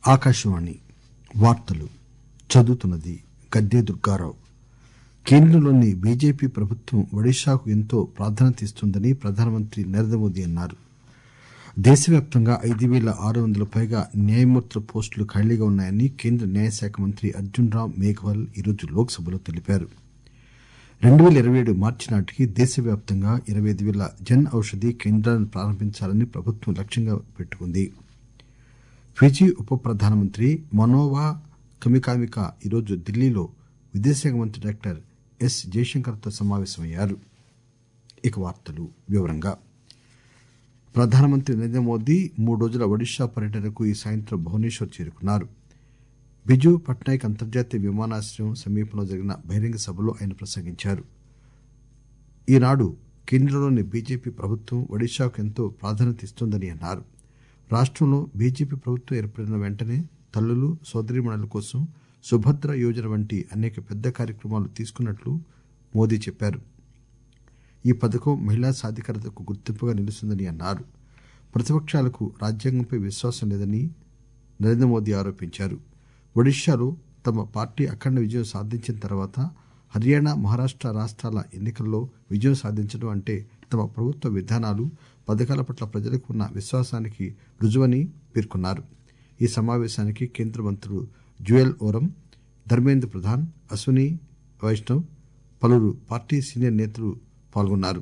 ఆకాశవాణి వార్తలు చదువుతున్నది గద్దె దుర్గారావు కేంద్రంలోని బీజేపీ ప్రభుత్వం ఒడిశాకు ఎంతో ప్రాధాన్యత ఇస్తోందని ప్రధానమంత్రి నరేంద్ర మోదీ అన్నారు దేశవ్యాప్తంగా ఐదు పేల ఆరు వందలకు పైగా న్యాయమూర్తుల పోస్టులు ఖాళీగా ఉన్నాయని కేంద్ర న్యాయశాఖ మంత్రి అర్జున్ రామ్ మేఘ్వాల్ ఈరోజు లోక్ సభలో తెలిపారు రెండు పేల ఇరవై ఏడు మార్చి నాటికి దేశవ్యాప్తంగా ఇరవై ఐదు పేల జన్ ఔషధి కేంద్రాలను ప్రారంభించాలని ప్రభుత్వం లక్ష్యంగా పెట్టుకుంది ఫిజీ ఉప ప్రధానమంత్రి మనోవా కమికామికా ఈరోజు ఢిల్లీలో విదేశాంగ మంత్రి డాక్టర్ ఎస్ జైశంకర్ తో సమావేశమయ్యారు ఇక వార్తలు వివరంగా ప్రధానమంత్రి నరేంద్ర మోదీ మూడు రోజుల ఒడిశా పర్యటనకు ఈ సాయంత్రం భువనేశ్వర్ చేరుకున్నారు బిజు పట్నాయక్ అంతర్జాతీయ విమానాశ్రయం సమీపంలో జరిగిన బహిరంగ సభలో ఆయన ప్రసంగించారు ఈనాడు కేంద్రంలోని బీజేపీ ప్రభుత్వం ఒడిశాకు ఎంతో ప్రాధాన్యత ఇస్తోందని అన్నారు రాష్టంలో బీజేపీ ప్రభుత్వం ఏర్పడిన వెంటనే తల్లులు సోదరీమణుల కోసం సుభద్ర యోజన వంటి అనేక పెద్ద కార్యక్రమాలు తీసుకున్నట్లు మోదీ చెప్పారు ఈ పథకం మహిళా సాధికారతకు గుర్తింపుగా నిలుస్తుందని అన్నారు ప్రతిపకాలకు రాజ్యాంగంపై విశ్వాసం లేదని నరేంద్ర మోదీ ఆరోపించారు ఒడిశాలో తమ పార్టీ అఖండ విజయం సాధించిన తర్వాత హర్యానా మహారాష్ట రాష్టాల ఎన్నికల్లో విజయం సాధించడం అంటే తమ ప్రభుత్వ విధానాలు పథకాల పట్ల ప్రజలకు ఉన్న విశ్వాసానికి రుజువని పేర్కొన్నారు ఈ సమావేశానికి కేంద్ర మంత్రులు జుయల్ ఓరం ధర్మేంద్ర ప్రధాన్ అశ్విని వైష్ణవ్ పలువురు పార్టీ సీనియర్ నేతలు పాల్గొన్నారు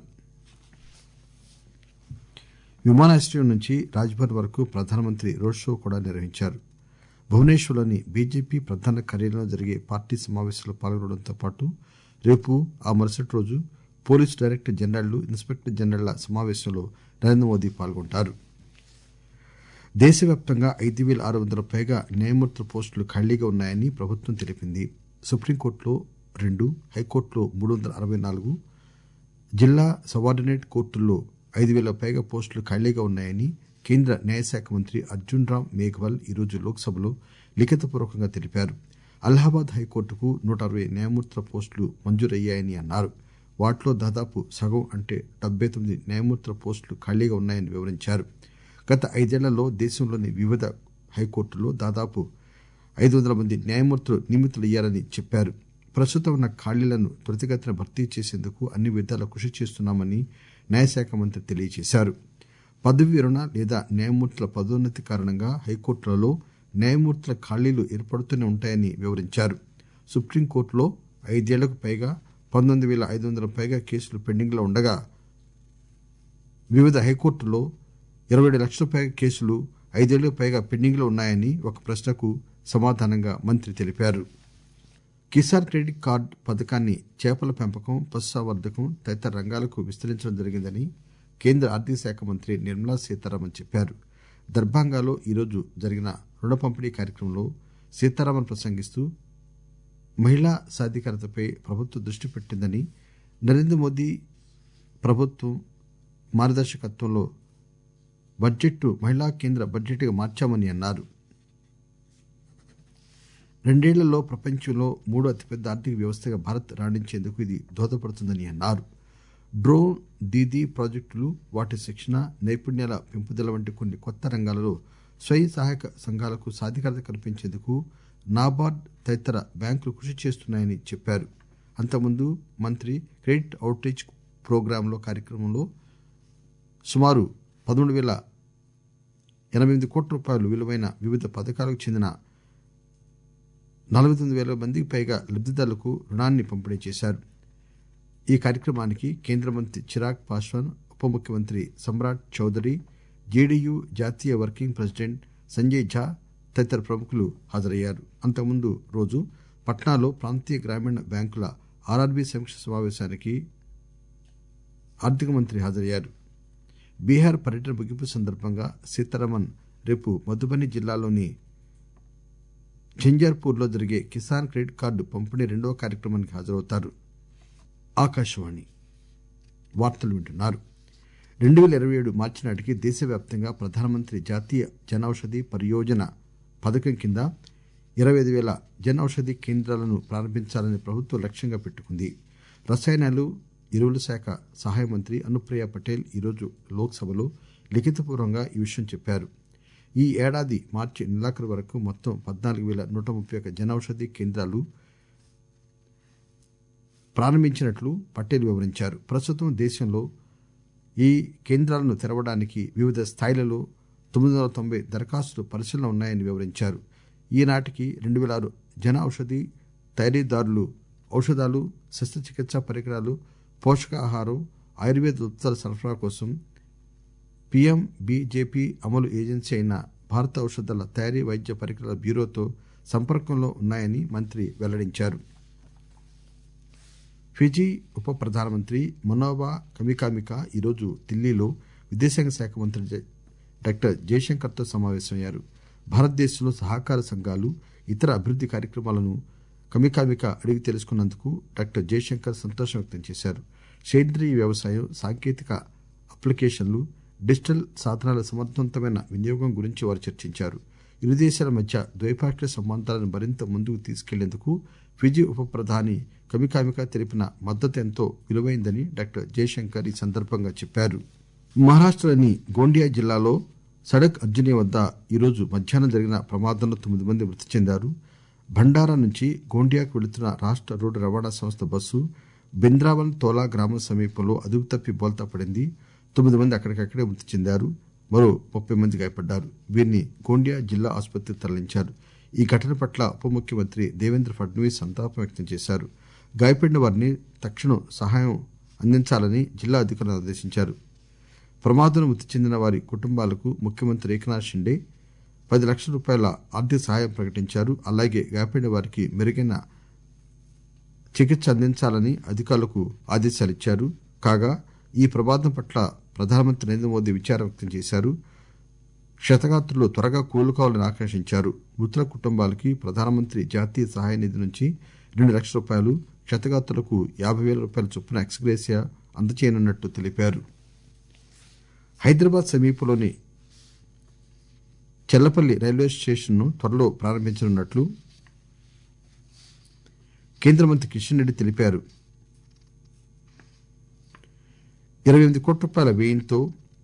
విమానాశ్రయం నుంచి రాజ్భవన్ వరకు ప్రధానమంత్రి రోడ్ షో కూడా నిర్వహించారు భువనేశ్వర్లోని బీజేపీ ప్రధాన కార్యాలయంలో జరిగే పార్టీ సమావేశంలో పాల్గొనడంతో పాటు రేపు ఆ మరుసటి రోజు పోలీసు డైరెక్టర్ జనరళ్లు ఇన్స్పెక్టర్ జనరళ్ల సమావేశంలో నరేంద్ర మోదీ పాల్గొంటారు దేశవ్యాప్తంగా ఐదు పేల ఆరు వందలకు పైగా న్యాయమూర్తుల పోస్టులు ఖాళీగా ఉన్నాయని ప్రభుత్వం తెలిపింది సుప్రీంకోర్టులో రెండు హైకోర్టులో మూడు వందల అరవై నాలుగు జిల్లా సబార్డినేట్ కోర్టుల్లో ఐదు పేలకు పైగా పోస్టులు ఖాళీగా ఉన్నాయని కేంద్ర న్యాయశాఖ మంత్రి అర్జున్ రామ్ మేఘ్వాల్ ఈరోజు లోక్సభలో లిఖితపూర్వకంగా తెలిపారు అలహాబాద్ హైకోర్టుకు నూట అరవై న్యాయమూర్తుల పోస్టులు మంజూరయ్యాయని అన్నారు వాటిలో దాదాపు సగం అంటే డెబ్బై తొమ్మిది న్యాయమూర్తుల పోస్టులు ఖాళీగా ఉన్నాయని వివరించారు గత ఐదేళ్లలో దేశంలోని వివిధ హైకోర్టుల్లో దాదాపు ఐదు వందల మంది న్యాయమూర్తులు నియమితులయ్యారని చెప్పారు ప్రస్తుతం ఉన్న ఖాళీలను త్వరితగతిన భర్తీ చేసేందుకు అన్ని విధాలా కృషి చేస్తున్నామని న్యాయశాఖ మంత్రి తెలియజేశారు పదవీ విరమణ లేదా న్యాయమూర్తుల పదోన్నతి కారణంగా హైకోర్టులలో న్యాయమూర్తుల ఖాళీలు ఏర్పడుతూనే ఉంటాయని వివరించారు సుప్రీంకోర్టులో ఐదేళ్లకు పైగా పంతొమ్మిది పేల ఐదు వందల పైగా కేసులు పెండింగ్ లో ఉండగా వివిధ హైకోర్టుల్లో ఇరవై ఏడు లక్షల పైగా కేసులు ఐదేళ్లకు పైగా పెండింగ్ లో ఉన్నాయని ఒక ప్రశ్నకు సమాధానంగా మంత్రి తెలిపారు కిసాన్ క్రెడిట్ కార్డు పథకాన్ని చేపల పెంపకం పశుసంవర్ధకం తదితర రంగాలకు విస్తరించడం జరిగిందని కేంద్ర ఆర్థిక శాఖ మంత్రి నిర్మలా సీతారామన్ చెప్పారు దర్భంగాలో ఈరోజు జరిగిన రుణ పంపిణీ కార్యక్రమంలో సీతారామన్ ప్రసంగిస్తూ మహిళా సాధికారతపై ప్రభుత్వం దృష్టి పెట్టిందని నరేంద్ర మోదీ ప్రభుత్వం మార్గదర్శకత్వంలో బడ్జెట్ మహిళా కేంద్ర బడ్జెట్గా మార్చామని అన్నారు రెండేళ్లలో ప్రపంచంలో మూడో అతిపెద్ద ఆర్థిక వ్యవస్థగా భారత్ రాణించేందుకు ఇది దోహదపడుతుందని అన్నారు డ్రోన్ దీదీ ప్రాజెక్టులు వాటి శిక్షణ నైపుణ్యాల పెంపుదల వంటి కొన్ని కొత్త రంగాలలో స్వయం సహాయక సంఘాలకు సాధికారత కల్పించేందుకు నాబార్డ్ తదితర బ్యాంకులు కృషి చేస్తున్నాయని చెప్పారు అంతకుముందు మంత్రి క్రెడిట్ అవుట్ రీచ్ ప్రోగ్రాంలో కార్యక్రమంలో సుమారు పదమూడు పేల ఎనభై ఎనిమిది కోట్ల రూపాయలు విలువైన వివిధ పథకాలకు చెందిన నలభై తొమ్మిది వేల మందికి పైగా లబ్దిదారులకు రుణాన్ని పంపిణీ చేశారు ఈ కార్యక్రమానికి కేంద్ర మంత్రి చిరాగ్ పాస్వాన్ ఉప ముఖ్యమంత్రి సమ్రాట్ చౌదరి జేడీయూ జాతీయ వర్కింగ్ ప్రెసిడెంట్ సంజయ్ ఝా తదితర ప్రముఖులు హాజరయ్యారు అంతకుముందు రోజు పట్నాలో ప్రాంతీయ గ్రామీణ బ్యాంకుల ఆర్ఆర్బీ సమీక్ష సమావేశానికి ఆర్థిక మంత్రి హాజరయ్యారు బీహార్ పర్యటన ముగింపు సందర్భంగా సీతారామన్ రేపు మధుబని జిల్లాలోని ఝంజార్పూర్ లో జరిగే కిసాన్ క్రెడిట్ కార్డు పంపిణీ రెండవ కార్యక్రమానికి హాజరవుతారు ఆకాశవాణి వార్తలు వింటున్నారు రెండు పేల ఇరవై ఏడు మార్చి నాటికి దేశవ్యాప్తంగా ప్రధానమంత్రి జాతీయ జన ఔషధి పరియోజన పథకం కింద ఇరవై ఐదు పేల జన్ ఔషధి కేంద్రాలను ప్రారంభించాలని ప్రభుత్వం లక్ష్యంగా పెట్టుకుంది రసాయనాలు ఎరువుల శాఖ సహాయ మంత్రి అనుప్రియ పటేల్ ఈరోజు లోక్ సభలో లిఖితపూర్వకంగా ఈ విషయం చెప్పారు ఈ ఏడాది మార్చి నెలాఖరు వరకు మొత్తం పద్నాలుగు పేల నూట ముప్పై ఒక్క జన ఔషధి కేంద్రాలు ప్రారంభించినట్లు పటేల్ వివరించారు ప్రస్తుతం దేశంలో ఈ కేంద్రాలను తెరవడానికి వివిధ స్థాయిలలో తొమ్మిది వందల తొంభై దరఖాస్తులు పరిశీలన ఉన్నాయని వివరించారు ఈనాటికి రెండు పేల ఆరు జన ఔషధి తయారీదారులు ఔషధాలు శస్త్రచికిత్సా పరికరాలు పోషకాహారం ఆయుర్వేద ఉత్పత్తుల సరఫరా కోసం పిఎంబిజెపి అమలు ఏజెన్సీ అయిన భారత ఔషధాల తయారీ వైద్య పరికరాల బ్యూరోతో సంపర్కంలో ఉన్నాయని మంత్రి వెల్లడించారు ఫిజీ ఉప ప్రధానమంత్రి మనోవా కమికామికా ఈరోజు ఢిల్లీలో విదేశాంగ శాఖ మంత్రి డాక్టర్ జయశంకర్తో సమావేశమయ్యారు భారతదేశంలో సహకార సంఘాలు ఇతర అభివృద్ది కార్యక్రమాలను కమికామికా అడిగి తెలుసుకున్నందుకు డాక్టర్ జయశంకర్ సంతోషం వ్యక్తం చేశారు సేంద్రీయ వ్యవసాయం సాంకేతిక అప్లికేషన్లు డిజిటల్ సాధనాల సమర్థవంతమైన వినియోగం గురించి వారు చర్చించారు ఇరు దేశాల మధ్య ద్వైపాక్షిక సంబంధాలను మరింత ముందుకు తీసుకెళ్లేందుకు ఫిజీ ఉప ప్రధాని కమికామికా తెలిపిన మద్దతు ఎంతో విలువైందని డాక్టర్ జయశంకర్ ఈ సందర్భంగా చెప్పారు మహారాష్టలోని గోండియా జిల్లాలో సడక్ అర్జుని వద్ద ఈరోజు మధ్యాహ్నం జరిగిన ప్రమాదంలో తొమ్మిది మంది మృతి చెందారు భండారా నుంచి గోండియాకు వెళుతున్న రాష్ట రోడ్డు రవాణా సంస్థ బస్సు బింద్రావన్ తోలా గ్రామం సమీపంలో అదుపు తప్పి బోల్తా పడింది తొమ్మిది మంది అక్కడికక్కడే మృతి చెందారు మరో ముప్పై మంది గాయపడ్డారు వీరిని గోండియా జిల్లా ఆసుపత్రికి తరలించారు ఈ ఘటన పట్ల ఉప ముఖ్యమంత్రి దేవేంద్ర ఫడ్నవీస్ సంతాపం వ్యక్తం చేశారు గాయపడిన వారిని తక్షణం సహాయం అందించాలని జిల్లా అధికారులను ఆదేశించారు ప్రమాదంలో మృతి చెందిన వారి కుటుంబాలకు ముఖ్యమంత్రి ఏకనాథ్ షిండే పది లక్షల రూపాయల ఆర్థిక సహాయం ప్రకటించారు అలాగే గాయపడిన వారికి మెరుగైన చికిత్స అందించాలని అధికారులకు ఆదేశాలిచ్చారు కాగా ఈ ప్రమాదం పట్ల ప్రధానమంత్రి నరేంద్ర మోదీ విచారం వ్యక్తం చేశారు క్షతగాత్రులు త్వరగా కోలుకోవాలని ఆకాంక్షించారు మృతుల కుటుంబాలకి ప్రధానమంత్రి జాతీయ సహాయ నిధి నుంచి రెండు లక్షల రూపాయలు క్షతగాత్రులకు యాభై వేల రూపాయల చొప్పున ఎక్స్గ్రేసియా అందచేయనున్నట్టు తెలిపారు హైదరాబాద్ సమీపంలోని చెల్లపల్లి రైల్వే స్టేషన్ను త్వరలో ప్రారంభించనున్నట్లు కేంద్ర మంత్రి కిషన్ రెడ్డి తెలిపారు ఇరవై ఎనిమిది కోట్ల రూపాయల వ్యయంతో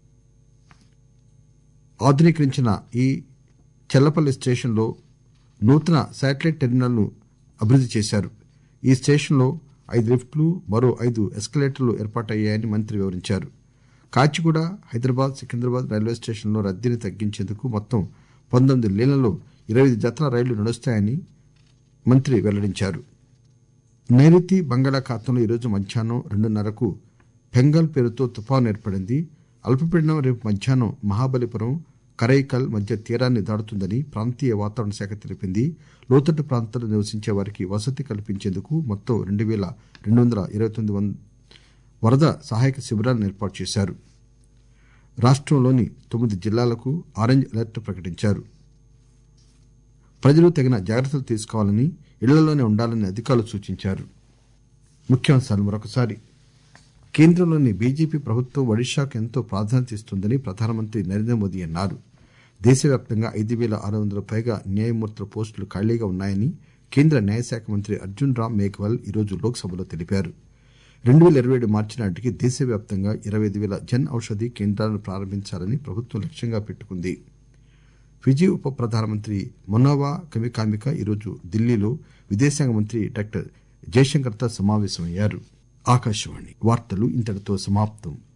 ఆధునీకరించిన ఈ చెల్లపల్లి స్టేషన్లో నూతన శాటిలైట్ టెర్మినల్ను అభివృద్ది చేశారు ఈ స్టేషన్లో ఐదు లిఫ్ట్లు మరో ఐదు ఎస్కలేటర్లు ఏర్పాటయ్యాయని మంత్రి వివరించారు కాచిగూడ హైదరాబాద్ సికింద్రాబాద్ రైల్వే స్టేషన్లో రద్దీని తగ్గించేందుకు మొత్తం పంతొమ్మిది లేన్లలో ఇరవై ఐదు జతల రైళ్లు నడుస్తాయని మంత్రి వెల్లడించారు నైరుతి బంగాళాఖాతంలో ఈరోజు మధ్యాహ్నం రెండున్నరకు బెంగాల్ పేరుతో తుపాను ఏర్పడింది అల్పపీడనం రేపు మధ్యాహ్నం మహాబలిపురం కరైకల్ మధ్య తీరాన్ని దాటుతుందని ప్రాంతీయ వాతావరణ శాఖ తెలిపింది లోతట్టు ప్రాంతాల్లో నివసించే వారికి వసతి కల్పించేందుకు మొత్తం రెండు పేల రెండు వందల ఇరవై తొమ్మిది వరద సహాయక శిబిరాలను ఏర్పాటు చేశారు రాష్టంలోని తొమ్మిది జిల్లాలకు ఆరెంజ్ అలర్ట్ ప్రకటించారు ప్రజలు తగిన జాగ్రత్తలు తీసుకోవాలని ఇళ్లలోనే ఉండాలని అధికారులు సూచించారు ముఖ్యాంశాలు మరొకసారి కేంద్రంలోని బీజేపీ ప్రభుత్వం ఒడిశాకు ఎంతో ప్రాధాన్యత ఇస్తుందని ప్రధానమంత్రి నరేంద్ర మోదీ అన్నారు దేశవ్యాప్తంగా ఐదు పేల ఆరు వందల పైగా న్యాయమూర్తుల పోస్టులు ఖాళీగా ఉన్నాయని కేంద్ర న్యాయశాఖ మంత్రి అర్జున్ రామ్ మేఘ్వాల్ ఈరోజు లోక్సభలో తెలిపారు రెండు పేల ఇరవై ఏడు మార్చి నాటికి దేశవ్యాప్తంగా ఇరవై ఐదు పేల జన్ ఔషధి కేంద్రాలను ప్రారంభించాలని ప్రభుత్వం లక్ష్యంగా పెట్టుకుంది ఫిజీ ఉప ప్రధానమంత్రి మొనోవా కమికామికా ఈరోజు ఢిల్లీలో విదేశాంగ మంత్రి డాక్టర్ జయశంకర్తో సమావేశమయ్యారు ఆకాశవాణి వార్తలు ఇంతటితో సమాప్తం